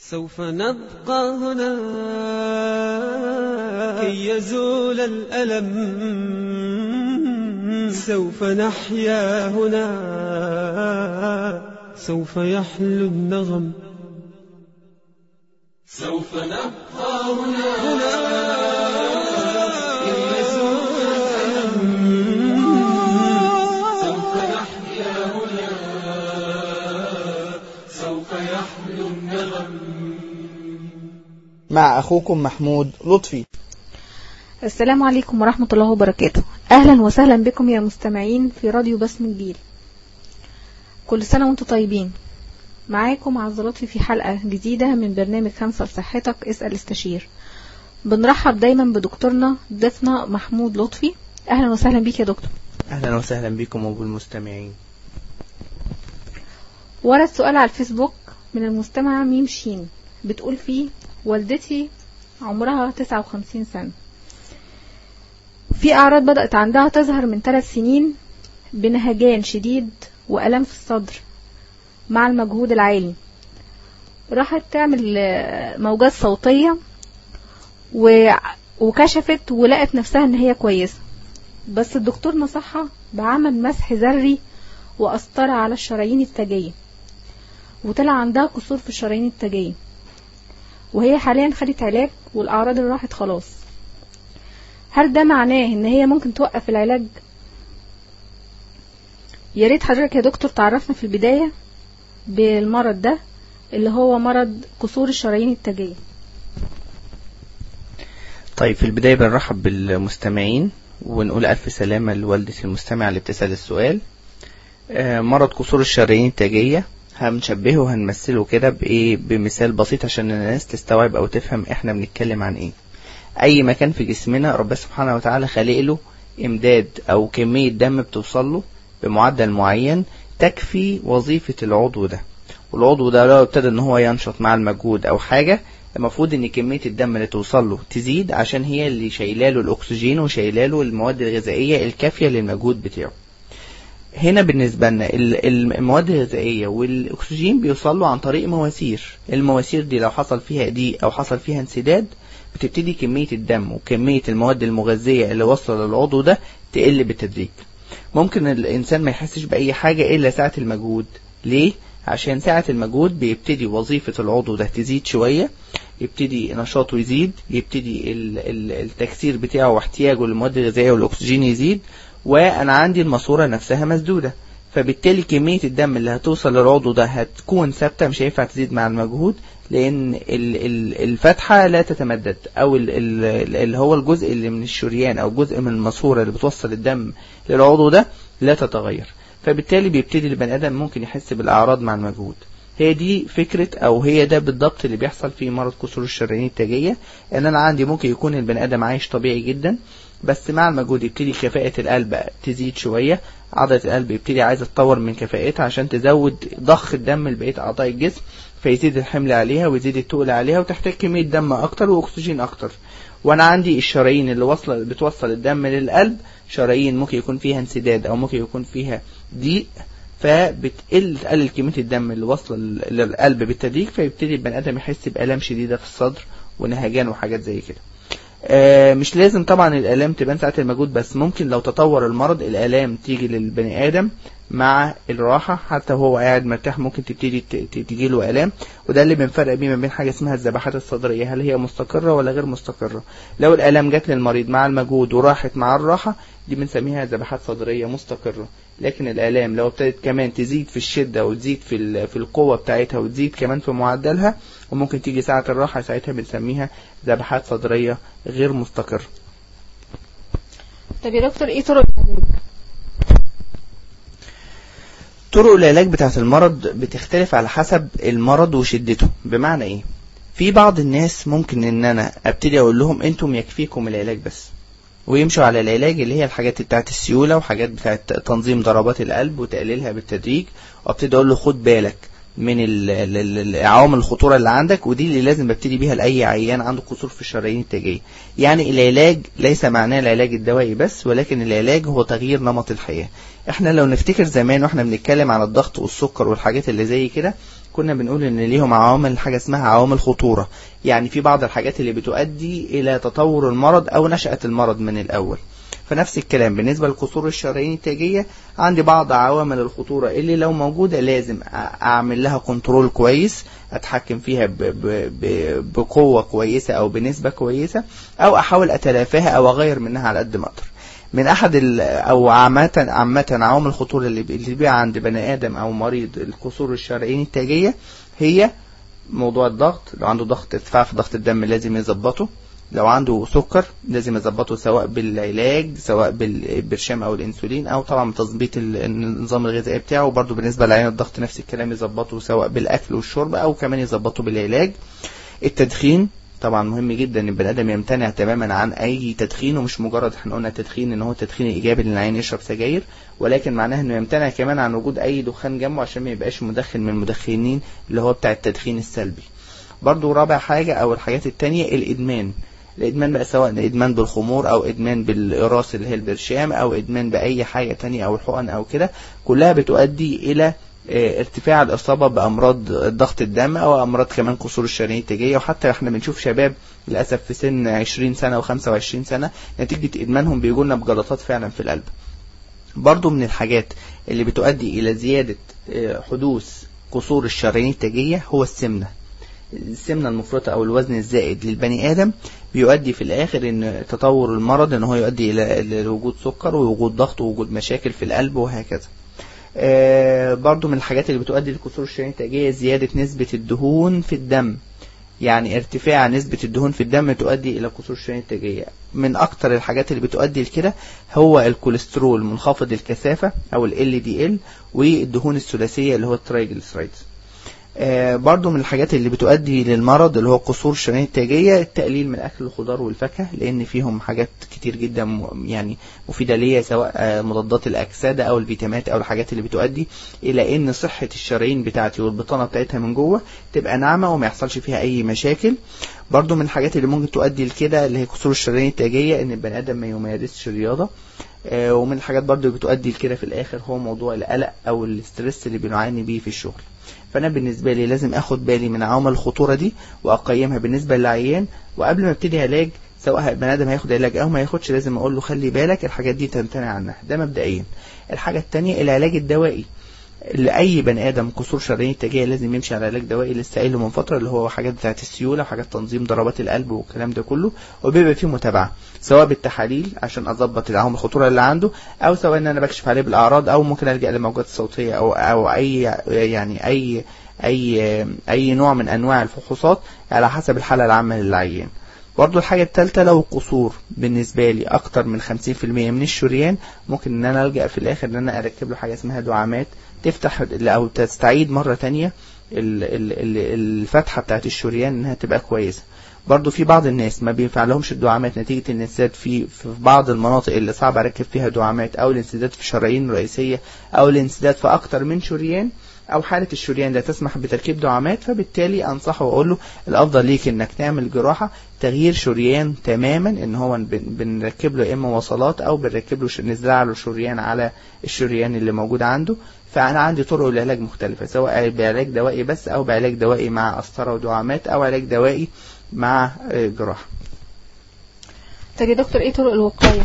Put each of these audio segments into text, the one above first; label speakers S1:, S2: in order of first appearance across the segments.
S1: سوف نبقى هنا كي يزول الألم سوف نحيا هنا سوف يحلو النغم سوف نبقى هنا كي يزول الألم سوف نحيا هنا سوف يحلو النغم
S2: مع أخوكم محمود لطفي
S3: السلام عليكم ورحمة الله وبركاته أهلا وسهلا بكم يا مستمعين في راديو بسم الجيل كل سنة وانتم طيبين معاكم عز لطفي في حلقة جديدة من برنامج خمسة لصحتك اسأل استشير بنرحب دايما بدكتورنا ضيفنا محمود لطفي أهلا وسهلا بيك يا دكتور
S2: أهلا وسهلا بكم وبالمستمعين
S3: ورد سؤال على الفيسبوك من المستمعة ميم شين بتقول فيه والدتي عمرها 59 سنة في أعراض بدأت عندها تظهر من ثلاث سنين بنهجان شديد وألم في الصدر مع المجهود العالي راحت تعمل آه، موجات صوتية و... وكشفت ولقت نفسها ان هي كويسة بس الدكتور نصحها بعمل مسح ذري وقسطرة على الشرايين التاجية وطلع عندها كسور في الشرايين التاجية وهي حاليا خدت علاج والأعراض اللي راحت خلاص هل ده معناه ان هي ممكن توقف العلاج يا ريت حضرتك يا دكتور تعرفنا في البداية بالمرض ده اللي هو مرض كسور الشرايين التاجية
S2: طيب في البداية بنرحب بالمستمعين ونقول ألف سلامة لوالدة المستمع اللي بتسأل السؤال آه، مرض كسور الشرايين التاجية هنشبهه وهنمثله كده بإيه بمثال بسيط عشان الناس تستوعب أو تفهم إحنا بنتكلم عن إيه أي مكان في جسمنا ربنا سبحانه وتعالى خالق له إمداد أو كمية دم بتوصل له بمعدل معين تكفي وظيفة العضو ده والعضو ده لو ابتدى ان هو ينشط مع المجهود او حاجة المفروض ان كمية الدم اللي توصل له تزيد عشان هي اللي شايله له الاكسجين وشايله له المواد الغذائية الكافية للمجهود بتاعه هنا بالنسبة لنا ال- ال- المواد الغذائية والأكسجين بيوصلوا عن طريق مواسير المواسير دي لو حصل فيها ضيق أو حصل فيها انسداد بتبتدي كمية الدم وكمية المواد المغذية اللي وصل للعضو ده تقل بالتدريج ممكن الإنسان ما يحسش بأي حاجة إلا ساعة المجهود ليه؟ عشان ساعة المجهود بيبتدي وظيفة العضو ده تزيد شوية يبتدي نشاطه يزيد يبتدي ال- ال- التكسير بتاعه واحتياجه للمواد الغذائية والأكسجين يزيد وأنا عندي الماسورة نفسها مسدودة فبالتالي كمية الدم اللي هتوصل للعضو ده هتكون ثابتة مش هينفع تزيد مع المجهود لأن ال- ال- الفتحة لا تتمدد أو ال- ال- اللي هو الجزء اللي من الشريان أو جزء من الماسورة اللي بتوصل الدم للعضو ده لا تتغير فبالتالي بيبتدي البني آدم ممكن يحس بالأعراض مع المجهود هي دي فكرة أو هي ده بالضبط اللي بيحصل في مرض كسور الشرايين التاجية إن أنا عندي ممكن يكون البني آدم عايش طبيعي جدا بس مع المجهود يبتدي كفاءة القلب تزيد شوية عضلة القلب يبتدي عايزة تطور من كفاءتها عشان تزود ضخ الدم لبقية أعضاء الجسم فيزيد الحمل عليها ويزيد التقل عليها وتحتاج كمية دم أكتر وأكسجين أكتر وأنا عندي الشرايين اللي وصل بتوصل الدم للقلب شرايين ممكن يكون فيها انسداد أو ممكن يكون فيها ضيق فبتقل تقلل كمية الدم اللي واصلة لل- للقلب بالتدريج فيبتدي البني آدم يحس بآلام شديدة في الصدر ونهجان وحاجات زي كده آه، مش لازم طبعا الآلام تبان ساعة المجهود بس ممكن لو تطور المرض الآلام تيجي للبني آدم مع الراحة حتى وهو قاعد مرتاح ممكن تبتدي ت- ت- تجيله آلام وده اللي بنفرق بيه ما بين حاجة اسمها الذبحات الصدرية هل هي مستقرة ولا غير مستقرة لو الآلام جت للمريض مع المجهود وراحت مع الراحة دي بنسميها ذبحات صدرية مستقرة لكن الآلام لو ابتدت كمان تزيد في الشدة وتزيد في ال- في القوة بتاعتها وتزيد كمان في معدلها وممكن تيجي ساعة الراحة ساعتها بنسميها ذبحات صدرية غير مستقرة
S3: طب يا دكتور ايه طرق العلاج
S2: طرق العلاج بتاعت المرض بتختلف على حسب المرض وشدته بمعنى ايه في بعض الناس ممكن ان انا ابتدي اقول لهم انتم يكفيكم العلاج بس ويمشوا على العلاج اللي هي الحاجات بتاعت السيولة وحاجات بتاعت تنظيم ضربات القلب وتقليلها بالتدريج وابتدي اقول له خد بالك من ال- ال- ال- ال- عوامل الخطورة اللي عندك ودي اللي لازم ببتدي بيها لأي عيان عنده قصور في الشرايين التاجية يعني العلاج ليس معناه العلاج الدوائي بس ولكن العلاج هو تغيير نمط الحياة احنا لو نفتكر زمان واحنا بنتكلم عن الضغط والسكر والحاجات اللي زي كده كنا بنقول ان ليهم عوامل حاجه اسمها عوامل خطوره يعني في بعض الحاجات اللي بتؤدي الى تطور المرض او نشاه المرض من الاول فنفس الكلام بالنسبه للقصور الشرايين التاجيه عندي بعض عوامل الخطوره اللي لو موجوده لازم أ- اعمل لها كنترول كويس اتحكم فيها ب ب ب بقوه كويسه او بنسبه كويسه او احاول اتلافاها او اغير منها على قد ما اقدر من احد ال او عامه عامه عوامل الخطوره اللي بي- اللي بيبقى عند بني ادم او مريض القصور الشرايين التاجيه هي موضوع الضغط لو عنده ضغط ارتفاع في ضغط الدم لازم يظبطه لو عنده سكر لازم يظبطه سواء بالعلاج سواء بالبرشام او الانسولين او طبعا بتظبيط ال- النظام الغذائي بتاعه وبرده بالنسبه لعيان الضغط نفس الكلام يظبطه سواء بالاكل والشرب او كمان يظبطه بالعلاج التدخين طبعا مهم جدا ان البني ادم يمتنع تماما عن اي تدخين ومش مجرد احنا قلنا التدخين ان هو التدخين الايجابي ان العين يشرب سجاير ولكن معناه انه يمتنع كمان عن وجود اي دخان جنبه عشان ما يبقاش مدخن من المدخنين اللي هو بتاع التدخين السلبي برضو رابع حاجة او الحاجات التانية الادمان الادمان بقى سواء ادمان بالخمور او ادمان بالاقراص اللي هي البرشام او ادمان باي حاجة تانية او الحقن او كده كلها بتؤدي الى آه، ارتفاع الإصابة بأمراض ضغط الدم أو أمراض كمان قصور الشرايين التاجية وحتى احنا بنشوف شباب للأسف في سن 20 سنة و25 سنة نتيجة إدمانهم بيجوا لنا بجلطات فعلا في القلب برضو من الحاجات اللي بتؤدي إلى زيادة آه، حدوث قصور الشرايين التاجية هو السمنة السمنة المفرطة أو الوزن الزائد للبني آدم بيؤدي في الآخر إن تطور المرض إن هو يؤدي إلى إلى وجود سكر ووجود ضغط ووجود مشاكل في القلب وهكذا. آه، برضو من الحاجات اللي بتؤدي لكسور الشرايين التاجية زيادة نسبة الدهون في الدم يعني ارتفاع نسبة الدهون في الدم تؤدي إلى كسور الشرايين التاجية من أكتر الحاجات اللي بتؤدي لكده هو الكوليسترول منخفض الكثافة أو ال LDL والدهون الثلاثية اللي هو الترايجليسرايدز آه، برضو من الحاجات اللي بتؤدي للمرض اللي هو قصور الشرايين التاجية التقليل من أكل الخضار والفاكهة لأن فيهم حاجات كتير جدا م- يعني مفيدة ليا سواء آه، مضادات الأكسدة أو الفيتامينات أو الحاجات اللي بتؤدي إلى إن صحة الشرايين بتاعتي والبطانة بتاعتها من جوه تبقى ناعمة وما يحصلش فيها أي مشاكل برضو من الحاجات اللي ممكن تؤدي لكده اللي هي كسور الشرايين التاجية إن البني آدم ما يمارسش رياضة آه، ومن الحاجات برضو اللي بتؤدي لكده في الآخر هو موضوع القلق أو الاسترس اللي بنعاني بيه في الشغل فانا بالنسبه لي لازم اخد بالي من عوامل الخطوره دي واقيمها بالنسبه للعيان وقبل ما ابتدي علاج سواء بني ادم هياخد علاج او ما ياخدش لازم اقول له خلي بالك الحاجات دي تمتنع عنها ده مبدئيا الحاجه الثانيه العلاج الدوائي لاي بني ادم كسور شرايين تاجيه لازم يمشي على علاج دوائي لسه قايله من فتره اللي هو حاجات بتاعت السيوله وحاجات تنظيم ضربات القلب والكلام ده كله وبيبقى فيه متابعه سواء بالتحاليل عشان اظبط العوامل الخطوره اللي عنده او سواء ان انا بكشف عليه بالاعراض او ممكن الجا للموجات الصوتيه او او اي يعني اي اي اي نوع من انواع الفحوصات على حسب الحاله العامه للعيان برضو الحاجة الثالثة لو القصور بالنسبة لي أكتر من 50% من الشريان ممكن إن أنا ألجأ في الآخر إن أنا أركب له حاجة اسمها دعامات تفتح أو تستعيد مرة تانية ال- ال- ال- الفتحة بتاعت الشريان إنها تبقى كويسة برضو في بعض الناس ما بينفع لهمش الدعامات نتيجة الانسداد في في بعض المناطق اللي صعب أركب فيها دعامات أو الانسداد في شرايين رئيسية أو الانسداد في أكتر من شريان او حالة الشريان لا تسمح بتركيب دعامات فبالتالي انصحه واقول له الافضل ليك انك تعمل جراحة تغيير شريان تماما ان هو بن- بنركب له اما وصلات او بنركب له ش- نزرع له شريان على الشريان اللي موجود عنده فانا عندي طرق العلاج مختلفة سواء بعلاج دوائي بس او بعلاج دوائي مع قسطرة ودعامات او علاج دوائي مع آه، جراحة
S3: طب يا دكتور ايه طرق الوقاية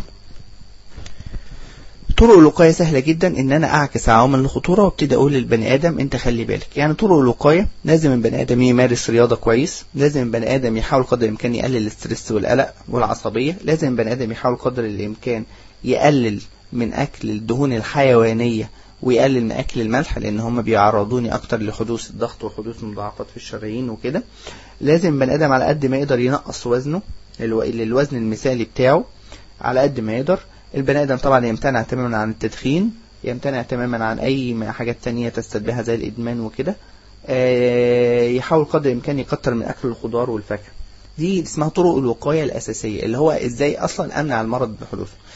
S2: طرق الوقاية سهلة جدا ان انا اعكس عوامل الخطورة وابتدي اقول للبني ادم انت خلي بالك يعني طرق الوقاية لازم البني ادم يمارس رياضة كويس لازم البني ادم يحاول قدر الامكان يقلل الاسترس والقلق والعصبية لازم البني ادم يحاول قدر الامكان يقلل من اكل الدهون الحيوانية ويقلل من اكل الملح لان هم بيعرضوني اكتر لحدوث الضغط وحدوث مضاعفات في الشرايين وكده لازم البني ادم على قد ما يقدر ينقص وزنه الو- للوزن المثالي بتاعه على قد ما يقدر البني ادم طبعا يمتنع تماما عن التدخين يمتنع تماما عن اي م- حاجات تانية تستدبها زي الادمان وكده آه، يحاول قدر الامكان يكتر من اكل الخضار والفاكهه دي اسمها طرق الوقايه الاساسيه اللي هو ازاي اصلا امنع المرض بحدوثه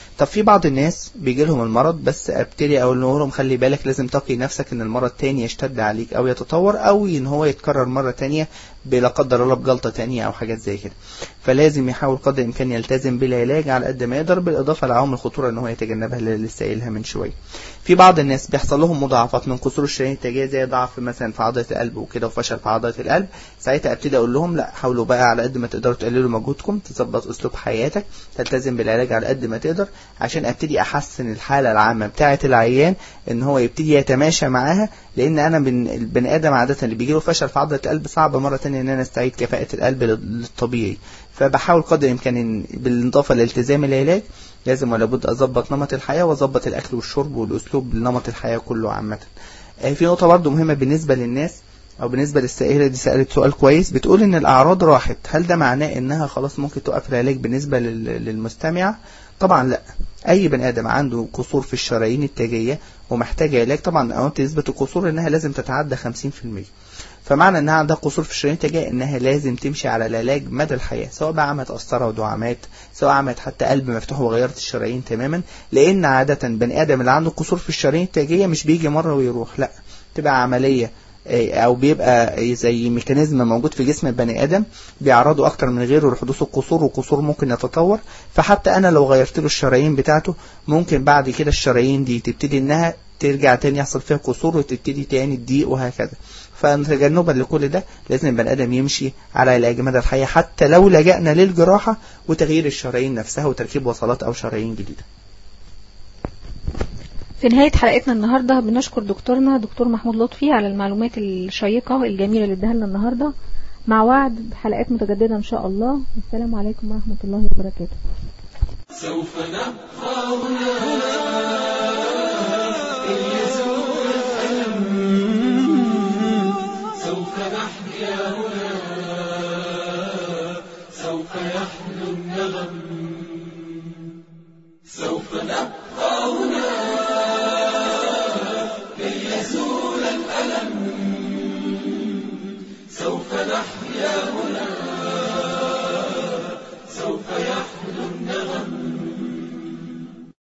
S2: طب في بعض الناس بيجي لهم المرض بس ابتدي اقول لهم خلي بالك لازم تقي نفسك ان المرض تاني يشتد عليك او يتطور او ان هو يتكرر مرة تانية بلا قدر الله بجلطة تانية او حاجات زي كده فلازم يحاول قدر الامكان يلتزم بالعلاج على قد ما يقدر بالاضافة لعوامل الخطورة ان هو يتجنبها اللي لسه قايلها من شوية في بعض الناس بيحصل لهم مضاعفات من كسور الشرايين التاجية زي ضعف مثلا في عضلة القلب وكده وفشل في عضلة القلب ساعتها ابتدي اقول لهم لا حاولوا بقى على قد ما تقدروا تقللوا مجهودكم تظبط اسلوب حياتك تلتزم بالعلاج على قد ما تقدر عشان ابتدي احسن الحالة العامة بتاعة العيان ان هو يبتدي يتماشى معاها لان انا بن البني ادم عادة اللي بيجيله فشل في عضلة القلب صعب مرة تانية ان انا استعيد كفاءة القلب للطبيعي فبحاول قدر الامكان إن بالاضافة لالتزام العلاج لازم ولا بد اظبط نمط الحياة واظبط الاكل والشرب والاسلوب لنمط الحياة كله عامة آه، في نقطة برضو مهمة بالنسبة للناس او بالنسبة للسائلة دي سألت سؤال كويس بتقول ان الاعراض راحت هل ده معناه انها خلاص ممكن توقف العلاج بالنسبة لل- للمستمع طبعا لا اي بني ادم عنده قصور في الشرايين التاجية ومحتاج علاج طبعا اوقات تثبت القصور انها لازم تتعدى 50% فمعنى انها عندها قصور في الشرايين التاجية انها لازم تمشي على العلاج مدى الحياة سواء بقى عملت قسطرة ودعامات سواء عملت حتى قلب مفتوح وغيرت الشرايين تماما لان عادة بني ادم اللي عنده قصور في الشرايين التاجية مش بيجي مرة ويروح لا تبقى عملية آه، او بيبقى زي ميكانيزم موجود في جسم البني ادم بيعرضه اكتر من غيره لحدوث القصور والقصور ممكن يتطور فحتى انا لو غيرت له الشرايين بتاعته ممكن بعد كده الشرايين دي تبتدي انها ترجع تاني يحصل فيها قصور وتبتدي تاني تضيق وهكذا فتجنبا لكل ده لازم البني ادم يمشي على علاج مدى الحياه حتى لو لجأنا للجراحه وتغيير الشرايين نفسها وتركيب وصلات او شرايين جديده
S3: في نهاية حلقتنا النهاردة بنشكر دكتورنا دكتور محمود لطفي على المعلومات الشيقة الجميلة اللي اداها لنا النهاردة مع وعد بحلقات متجددة إن شاء الله والسلام عليكم ورحمة الله وبركاته
S1: سوف نبقى هنا إن يزول الألم سوف نحيا هنا سوف يحلو النغم سوف نبقى هنا إن يزول الألم سوف نحيا هنا